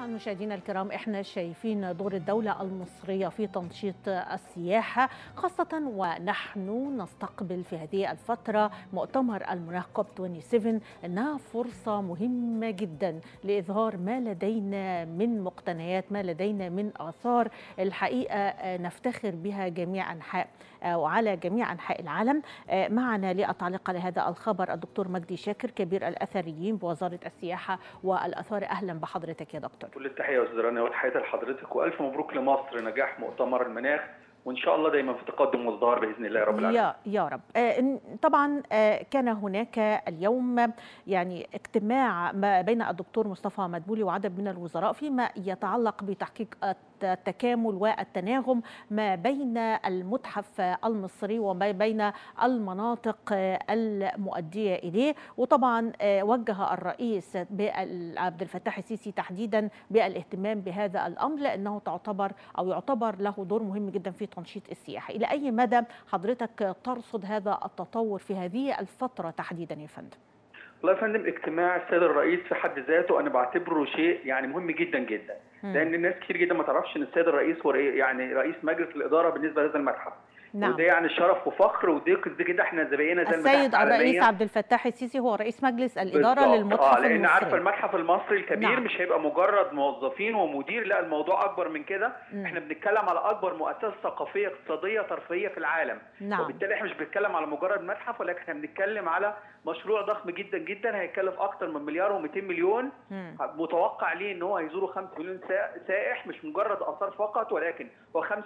طبعا مشاهدينا الكرام احنا شايفين دور الدولة المصرية في تنشيط السياحة خاصة ونحن نستقبل في هذه الفترة مؤتمر المناخ كوب 27 انها فرصة مهمة جدا لإظهار ما لدينا من مقتنيات ما لدينا من آثار الحقيقة نفتخر بها جميع أنحاء وعلى جميع أنحاء العالم معنا للتعليق على هذا الخبر الدكتور مجدي شاكر كبير الأثريين بوزارة السياحة والأثار أهلا بحضرتك يا دكتور كل التحيه يا استاذ رنا وتحياتي لحضرتك والف مبروك لمصر نجاح مؤتمر المناخ وان شاء الله دايما في تقدم وازدهار باذن الله يا رب العالمين يا يا رب آه طبعا آه كان هناك اليوم يعني اجتماع ما بين الدكتور مصطفى مدبولي وعدد من الوزراء فيما يتعلق بتحقيق التكامل والتناغم ما بين المتحف المصري وما بين المناطق المؤديه اليه وطبعا وجه الرئيس عبد الفتاح السيسي تحديدا بالاهتمام بهذا الامر لانه تعتبر او يعتبر له دور مهم جدا في تنشيط السياحه الى اي مدى حضرتك ترصد هذا التطور في هذه الفتره تحديدا يا فندم والله يا فندم اجتماع السيد الرئيس في حد ذاته انا بعتبره شيء يعني مهم جدا جدا لان الناس كتير جدا ما تعرفش ان السيد الرئيس هو يعني رئيس مجلس الاداره بالنسبه لهذا المتحف نعم. وده يعني شرف وفخر ودي كده احنا زبايننا زي السيد الرئيس عبد الفتاح السيسي هو رئيس مجلس الاداره بالضبط. للمتحف اه لان المصري عارفه المتحف المصري الكبير نعم. مش هيبقى مجرد موظفين ومدير لا الموضوع اكبر من كده مم. احنا بنتكلم على اكبر مؤسسه ثقافيه اقتصاديه ترفيهيه في العالم نعم. وبالتالي احنا مش بنتكلم على مجرد متحف ولكن احنا بنتكلم على مشروع ضخم جدا جدا هيكلف اكتر من مليار و200 مليون مم. متوقع ليه ان هو هيزوروا 5 مليون سا- سائح مش مجرد اثار فقط ولكن هو 45%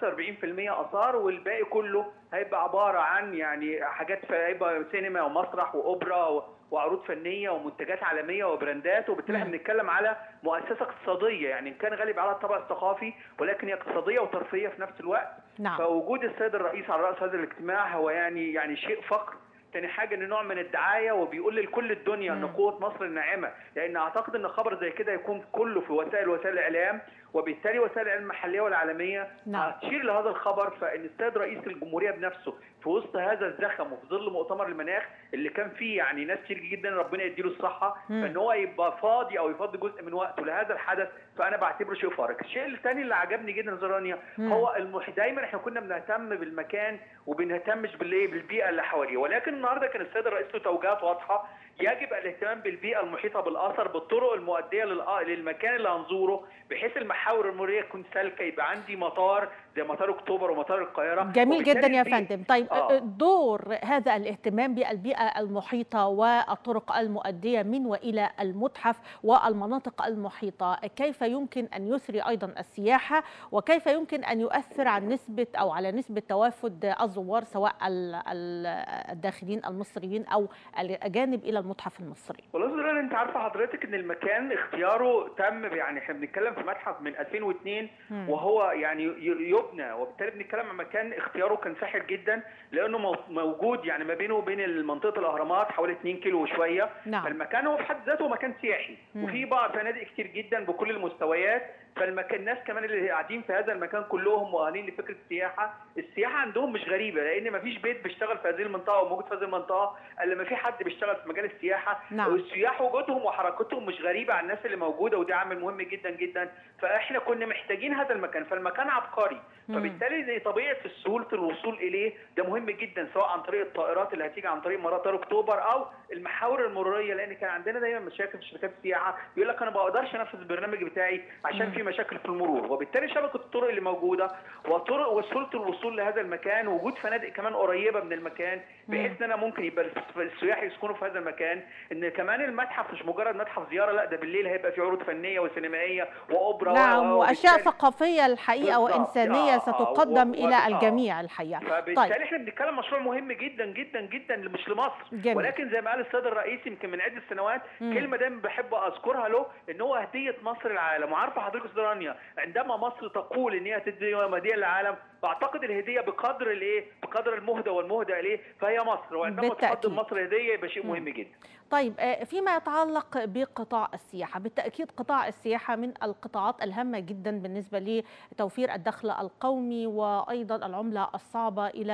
اثار والباقي كله هيبقى عباره عن يعني حاجات في- هيبقى سينما ومسرح واوبرا و- وعروض فنيه ومنتجات عالميه وبراندات وبالتالي احنا مم. بنتكلم على مؤسسه اقتصاديه يعني إن كان غالب على الطابع الثقافي ولكن هي اقتصاديه وترفيهيه في نفس الوقت نعم فوجود السيد الرئيس على راس هذا الاجتماع هو يعني يعني شيء فخر تاني حاجه ان نوع من الدعايه وبيقول لكل الدنيا ان مم. قوه مصر الناعمه لان اعتقد ان خبر زي كده يكون كله في وسائل وسائل الاعلام وبالتالي وسائل الاعلام المحليه والعالميه نعم. هتشير لهذا الخبر فان السيد رئيس الجمهوريه بنفسه في وسط هذا الزخم وفي ظل مؤتمر المناخ اللي كان فيه يعني ناس كتير جدا ربنا يديله الصحه مم. فان هو يبقى فاضي او يفضي جزء من وقته لهذا الحدث فانا بعتبره شيء فارق الشيء الثاني اللي عجبني جدا زرانيا مم. هو المح... دايما احنا كنا بنهتم بالمكان وبنهتمش بالايه بالبيئه اللي حواليه ولكن النهارده كان السيد الرئيس له توجيهات واضحه يجب الاهتمام بالبيئه المحيطه بالاثر بالطرق المؤديه للأ- للمكان اللي هنزوره بحيث المحاور المروريه تكون سالكه يبقى عندي مطار زي مطار اكتوبر ومطار القاهره جميل جدا وبالتالي يا في- فندم طيب آه. دور هذا الاهتمام بالبيئة المحيطة والطرق المؤدية من وإلى المتحف والمناطق المحيطة كيف يمكن أن يثري أيضا السياحة وكيف يمكن أن يؤثر عن نسبة أو على نسبة توافد الزوار سواء ال- ال- الداخلين المصريين أو الأجانب إلى المتحف المصري والله يا زلال انت عارفه حضرتك ان المكان اختياره تم يعني احنا بنتكلم في متحف من 2002 مم. وهو يعني ي- يبنى وبالتالي بنتكلم عن مكان اختياره كان ساحر جدا لانه مو- موجود يعني ما بينه وبين منطقه الاهرامات حوالي 2 كيلو وشويه نعم. فالمكان هو في حد ذاته مكان سياحي مم. وفي بعض فنادق كتير جدا بكل المستويات فالمكان الناس كمان اللي قاعدين في هذا المكان كلهم مؤهلين لفكره السياحه السياحه عندهم مش غريبه لان ما فيش بيت بيشتغل في هذه المنطقه وموجود في هذه المنطقه الا ما في حد بيشتغل في مجال السياحه نعم. والسياح وجودهم وحركتهم مش غريبه عن الناس اللي موجوده وده عامل مهم جدا جدا فاحنا كنا محتاجين هذا المكان فالمكان عبقري مم. فبالتالي زي طبيعه سهوله الوصول اليه ده مهم جدا سواء عن طريق الطائرات اللي هتيجي عن طريق مطار اكتوبر او المحاور المروريه لان كان عندنا دايما مشاكل في شركات السياحه يقول لك انا ما بقدرش انفذ البرنامج بتاعي عشان مم. في مشاكل في المرور وبالتالي شبكه الطرق اللي موجوده وطرق وسهوله الوصول لهذا المكان وجود فنادق كمان قريبه من المكان بحيث ان انا ممكن يبقى السياح يسكنوا في هذا المكان ان كمان المتحف مش مجرد متحف زياره لا ده بالليل هيبقى في عروض فنيه وسينمائيه واوبرا و- نعم و- وأشياء وبالتالي- ثقافية الحقيقة بالضبط. وإنسانية آه، آه، ستقدم و- و- إلى آه. الجميع الحقيقة فبالتالي احنا بنتكلم مشروع مهم جدا جدا جدا مش لمصر جميل. ولكن زي ما قال السيد الرئيس يمكن من عده سنوات مم. كلمه دايما بحب اذكرها له ان هو هديه مصر للعالم وعارفه حضرتك استاذ رانيا عندما مصر تقول ان هي تدي هديه للعالم بعتقد الهديه بقدر الايه بقدر المهدى والمهدى اليه فهي مصر وعندما بالتأكيد. تقدم مصر هديه يبقى شيء مم. مهم جدا طيب آه، فيما يتعلق بقطاع السياحة بالتأكيد قطاع السياحة من القطاعات الهامة جدا بالنسبة لتوفير الدخل القومي وأيضا العملة الصعبة إلى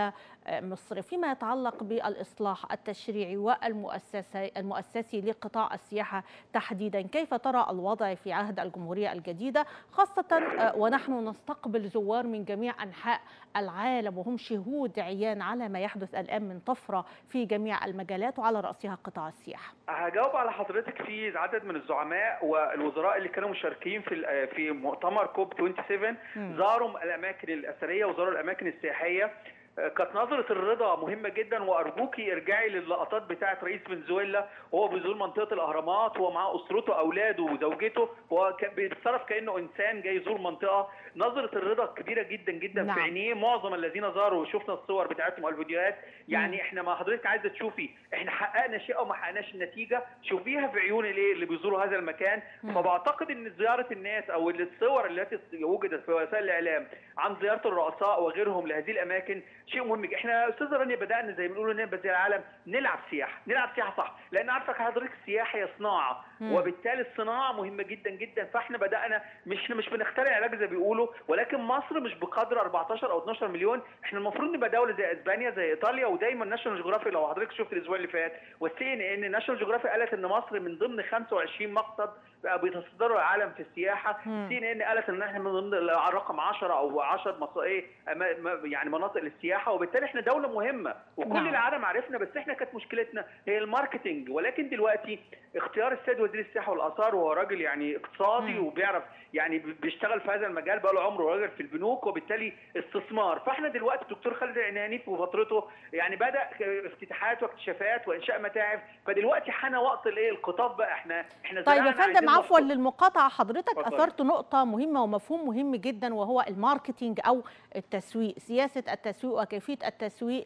مصر فيما يتعلق بالإصلاح التشريعي والمؤسسي المؤسسي لقطاع السياحة تحديدا كيف ترى الوضع في عهد الجمهورية الجديدة خاصة ونحن نستقبل زوار من جميع أنحاء العالم وهم شهود عيان على ما يحدث الآن من طفرة في جميع المجالات وعلى رأسها قطاع السياحة هجاوب على حضرتك في عدد من الزعماء والوزراء اللي كانوا مشاركين في في مؤتمر كوب 27 زاروا الاماكن الاثريه وزاروا الاماكن السياحيه كانت نظرة الرضا مهمة جدا وأرجوكي ارجعي للقطات بتاعة رئيس فنزويلا وهو بيزور منطقة الأهرامات وهو معاه أسرته أولاده وزوجته وهو بيتصرف كأنه إنسان جاي يزور منطقة نظرة الرضا كبيرة جدا جدا نعم. في عينيه معظم الذين زاروا وشفنا الصور بتاعتهم والفيديوهات يعني احنا ما حضرتك عايزة تشوفي احنا حققنا شيء أو ما حققناش النتيجة شوفيها في عيون الايه اللي بيزوروا هذا المكان مم. فبعتقد ان زيارة الناس أو الصور التي وجدت في وسائل الإعلام عن زيارة الرؤساء وغيرهم لهذه الأماكن شيء مهم احنا استاذ رانيا بدانا زي ما بنقولوا نبقى زي العالم نلعب سياحه نلعب سياحه صح لان عارفه حضرتك السياحه هي صناعه مم. وبالتالي الصناعه مهمه جدا جدا فاحنا بدانا مش مش بنخترع علاج زي بيقولوا ولكن مصر مش بقدر 14 او 12 مليون احنا المفروض نبقى دوله زي اسبانيا زي ايطاليا ودايما ناشونال جيوغرافي لو حضرتك شفت الاسبوع اللي فات والسي ان ان ناشونال جيوغرافي قالت ان مصر من ضمن 25 مقصد بيتصدروا العالم في السياحه سي ان ان قالت ان احنا من ضمن رقم 10 او 10 مصائيه يعني مناطق للسياحه وبالتالي احنا دوله مهمه وكل نعم. العالم عرفنا بس احنا كانت مشكلتنا هي الماركتنج ولكن دلوقتي اختيار السيد وزير السياحه والاثار وهو راجل يعني اقتصادي مم. وبيعرف يعني بيشتغل في هذا المجال بقى له عمره راجل في البنوك وبالتالي استثمار فاحنا دلوقتي الدكتور خالد العناني في فترته يعني بدا افتتاحات واكتشافات وانشاء متاحف فدلوقتي حان وقت الايه القطاف بقى احنا احنا طيب يا فندم عفوا للمقاطعه حضرتك اثرت نقطه مهمه ومفهوم مهم جدا وهو الماركتينج او التسويق سياسه التسويق وكيفيه التسويق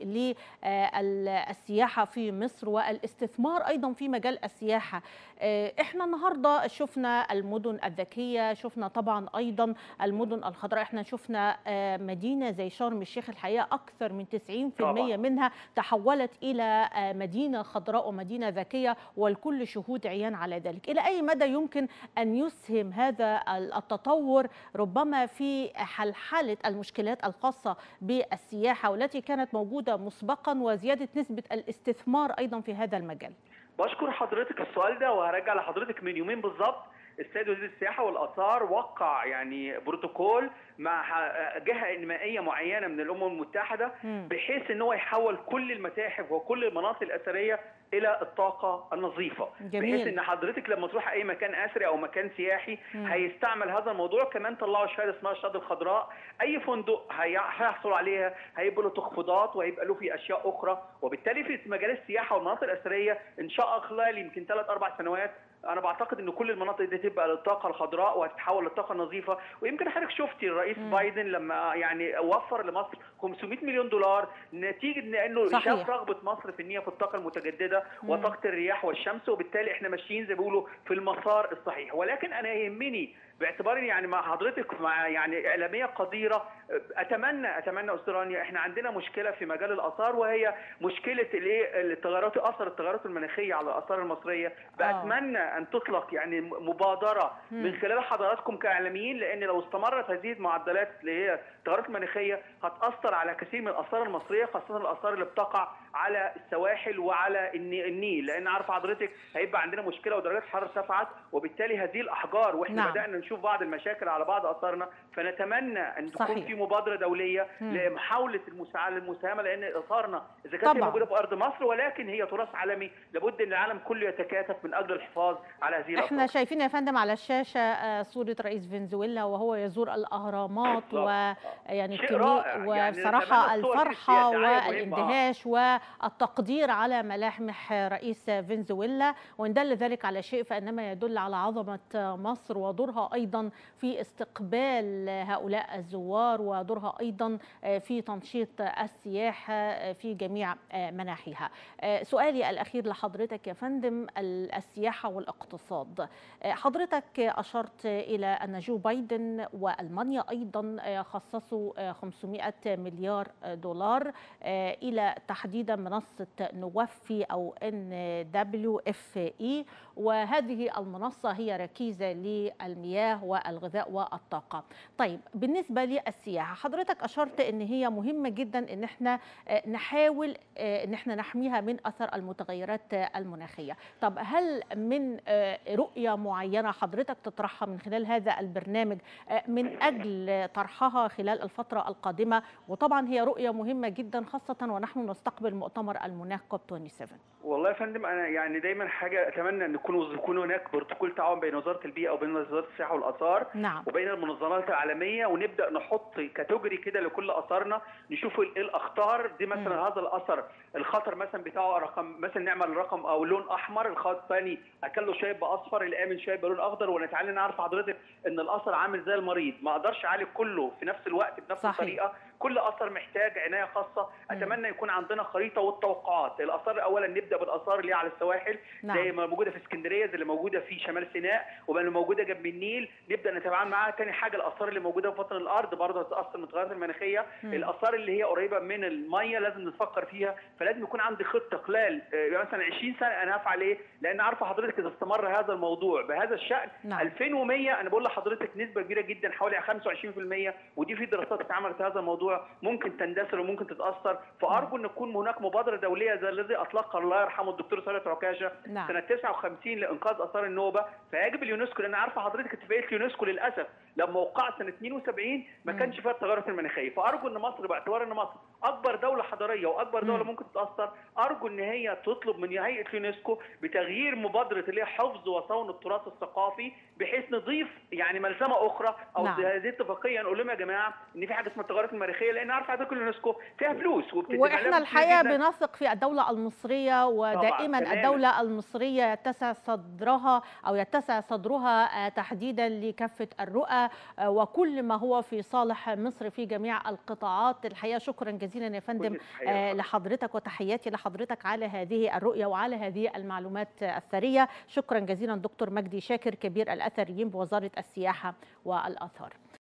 للسياحه في مصر والاستثمار ايضا في مجال السياحه احنا النهارده شفنا المدن الذكيه شفنا طبعا ايضا المدن الخضراء احنا شفنا مدينه زي شرم الشيخ الحقيقه اكثر من 90% طبعا. منها تحولت الى مدينه خضراء ومدينه ذكيه والكل شهود عيان على ذلك الى اي مدى يمكن ان يسهم هذا التطور ربما في حلحله المشكلات الخاصه بالسياحه والتي كانت موجوده مسبقا وزياده نسبه الاستثمار ايضا في هذا المجال بشكر حضرتك السؤال ده وهرجع لحضرتك من يومين بالظبط السيد وزير السياحه والاثار وقع يعني بروتوكول مع جهه انمائيه معينه من الامم المتحده بحيث ان هو يحول كل المتاحف وكل المناطق الاثريه الى الطاقه النظيفه جميل. بحيث ان حضرتك لما تروح اي مكان اثري او مكان سياحي مم. هيستعمل هذا الموضوع كمان طلعوا شهاده اسمها الشهاده الخضراء اي فندق هيحصل عليها هيبقى له تخفيضات وهيبقى له في اشياء اخرى وبالتالي في مجال السياحه والمناطق الاثريه ان شاء الله خلال يمكن ثلاث اربع سنوات انا بعتقد ان كل المناطق دي تبقى للطاقه الخضراء وهتتحول للطاقه النظيفه ويمكن حضرتك شفتي الرئيس مم. بايدن لما يعني وفر لمصر 500 مليون دولار نتيجه لانه شاف رغبه مصر في النيه في الطاقه المتجدده مم. وطاقه الرياح والشمس وبالتالي احنا ماشيين زي ما بيقولوا في المسار الصحيح ولكن انا يهمني باعتباري يعني مع حضرتك مع يعني اعلاميه قديره اتمنى اتمنى استاذ رانيا احنا عندنا مشكله في مجال الاثار وهي مشكله الايه التغيرات اثر التغيرات المناخيه على الاثار المصريه بتمنى ان تطلق يعني مبادره م. من خلال حضراتكم كاعلاميين لان لو استمرت هذه المعدلات اللي هي التغيرات المناخيه هتاثر على كثير من الاثار المصريه خاصه الاثار اللي بتقع على السواحل وعلى النيل لان عارف حضرتك هيبقى عندنا مشكله ودرجات الحراره ارتفعت وبالتالي هذه الاحجار واحنا نعم. بدانا نشوف بعض المشاكل على بعض اثارنا فنتمنى ان تكون صحيح. في مبادره دوليه مم. لمحاوله المساهمه لان اثارنا اذا كانت هي موجوده في ارض مصر ولكن هي تراث عالمي لابد ان العالم كله يتكاتف من اجل الحفاظ على هذه الاثار احنا شايفين يا فندم على الشاشه صوره رئيس فنزويلا وهو يزور الاهرامات ويعني وبصراحه يعني الفرحه والاندهاش والتقدير على ملامح رئيس فنزويلا وان دل ذلك على شيء فانما يدل على عظمه مصر ودورها ايضا في استقبال هؤلاء الزوار ودورها ايضا في تنشيط السياحه في جميع مناحيها. سؤالي الاخير لحضرتك يا فندم السياحه والاقتصاد. حضرتك اشرت الى ان جو بايدن والمانيا ايضا خصصوا 500 مليار دولار الى تحديدا تحديدا منصه نوفي او ان دبليو اف اي وهذه المنصه هي ركيزه للمياه والغذاء والطاقه. طيب بالنسبه للسياحه حضرتك اشرت ان هي مهمه جدا ان احنا نحاول ان احنا نحميها من اثر المتغيرات المناخيه. طب هل من رؤيه معينه حضرتك تطرحها من خلال هذا البرنامج من اجل طرحها خلال الفتره القادمه وطبعا هي رؤيه مهمه جدا خاصه ونحن نستقبل مؤتمر المناخ كوب 27 والله يا فندم انا يعني دايما حاجه اتمنى ان يكون يكون هناك بروتوكول تعاون بين وزاره البيئه وبين وزاره السياحه والاثار نعم. وبين المنظمات العالميه ونبدا نحط كاتيجوري كده لكل اثارنا نشوف ايه الاخطار دي مثلا م. هذا الاثر الخطر مثلا بتاعه رقم مثلا نعمل رقم او لون احمر الخط الثاني اكله شاي باصفر الامن شاي بلون اخضر ونتعلم نعرف حضرتك ان الاثر عامل زي المريض ما اقدرش اعالج كله في نفس الوقت بنفس صحيح. الطريقه كل اثر محتاج عنايه خاصه اتمنى يكون عندنا خريطه والتوقعات الاثار اولا نبدا بالاثار اللي على السواحل نعم. زي ما موجوده في اسكندريه زي اللي موجوده في شمال سيناء واللي موجوده جنب النيل نبدا نتعامل معاها تاني حاجه الاثار اللي موجوده في بطن الارض برضه هتاثر من التغيرات المناخيه مم. الاثار اللي هي قريبه من الميه لازم نفكر فيها فلازم يكون عندي خطه خلال آه، مثلا 20 سنه انا هفعل ايه لان عارفه حضرتك اذا استمر هذا الموضوع بهذا الشان نعم. 2100 انا بقول لحضرتك نسبه كبيره جدا حوالي 25% ودي في دراسات اتعملت في هذا الموضوع ممكن تندثر وممكن تتاثر فارجو ان تكون هناك مبادره دوليه زي الذي اطلقها الله يرحمه الدكتور ثروت عكاشه نعم. سنه 59 لانقاذ اثار النوبه فيجب اليونسكو لان عارفه حضرتك اتفاقيه اليونسكو للاسف لما وقعت سنه 72 ما مم. كانش فيها التغيرات المناخيه فارجو ان مصر باعتبار ان مصر اكبر دوله حضاريه واكبر دوله مم. ممكن تتاثر ارجو ان هي تطلب من هيئه اليونسكو بتغيير مبادره اللي هي حفظ وصون التراث الثقافي بحيث نضيف يعني ملزمه اخرى او نعم. هذه اتفاقيه نقول لهم يا جماعه ان في حاجه اسمها التغيرات المناخيه لان عارفه حضرتك اليونسكو فيها فلوس وبتدفع لها واحنا فلوس الحقيقه جداً. بنثق في الدوله المصريه ودائما تماماً. الدوله المصريه يتسع صدرها او يتسع صدرها آه، تحديدا لكافه الرؤى آه، وكل ما هو في صالح مصر في جميع القطاعات الحقيقه شكرا جزيلا يا فندم كل التحية آه، لحضرتك. لحضرتك وتحياتي لحضرتك على هذه الرؤيه وعلى هذه المعلومات الثريه شكرا جزيلا دكتور مجدي شاكر كبير الاثريين بوزاره السياحه والاثار